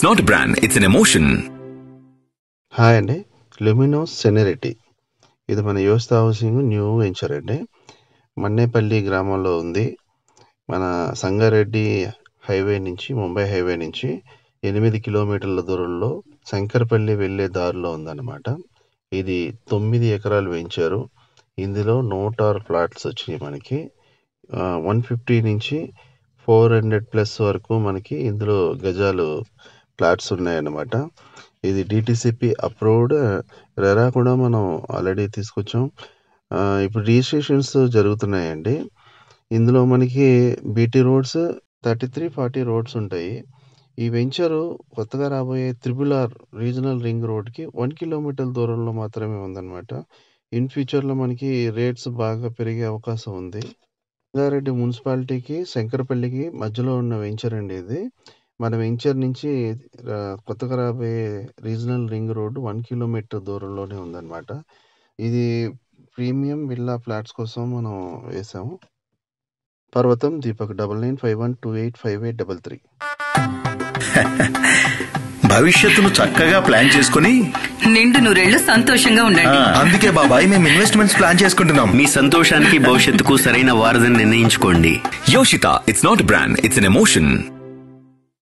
It's not a brand, it's an emotion. Hi అండి Luminous సెనెరిటీ ఇది మన యువస్థ హౌసింగ్ న్యూ వెంచర్ అండి మన్నేపల్లి గ్రామంలో ఉంది మన సంగారెడ్డి హైవే నుంచి ముంబై హైవే నుంచి ఎనిమిది కిలోమీటర్ల దూరంలో శంకరపల్లి వెళ్ళే దారిలో ఉందన్నమాట ఇది తొమ్మిది ఎకరాలు వెంచారు ఇందులో నూట ఆరు ఫ్లాట్స్ వచ్చినాయి మనకి వన్ ఫిఫ్టీ నుంచి ఫోర్ హండ్రెడ్ ప్లస్ వరకు మనకి ఇందులో గజాలు ఫ్లాట్స్ ఉన్నాయన్నమాట ఇది డిటిసిపి అప్రూవ్డ్ రెరా కూడా మనం ఆల్రెడీ తీసుకొచ్చాం ఆ, ఇప్పుడు రిజిస్ట్రేషన్స్ జరుగుతున్నాయండి ఇందులో మనకి BT roads thirty three forty roads ఉంటాయి ఈ వెంచరు కొత్తగా రాబోయే త్రిబుల్ ఆర్ రీజనల్ రింగ్ రోడ్కి వన్ కిలోమీటర్ దూరంలో మాత్రమే ఉందన్నమాట ఇన్ ఫ్యూచర్లో మనకి రేట్స్ బాగా పెరిగే అవకాశం ఉంది రంగారెడ్డి మున్సిపాలిటీకి శంకరపల్లికి మధ్యలో ఉన్న వెంచర్ అండి ఇది మన వెంచర్ నుంచి ఆ, కొత్తగా రాబోయే regional ring road one kilometre దూరంలోనే ఉందన్నమాట ఇది ప్రీమియం విల్లా ఫ్లాట్స్ కోసం మనం వేసాము పర్వతం Deepak double nine five one two eight five eight double three భవిష్యత్తును చక్కగా ప్లాన్ చేసుకుని నిండు నూరేళ్లు సంతోషంగా ఉండండి అందుకే బాబాయ్ మేము ఇన్వెస్ట్మెంట్స్ ప్లాన్ చేసుకుంటున్నాం మీ సంతోషానికి భవిష్యత్తుకు సరైన వారధిని నిర్ణయించుకోండి Yoshita, it's not a brand, it's an emotion.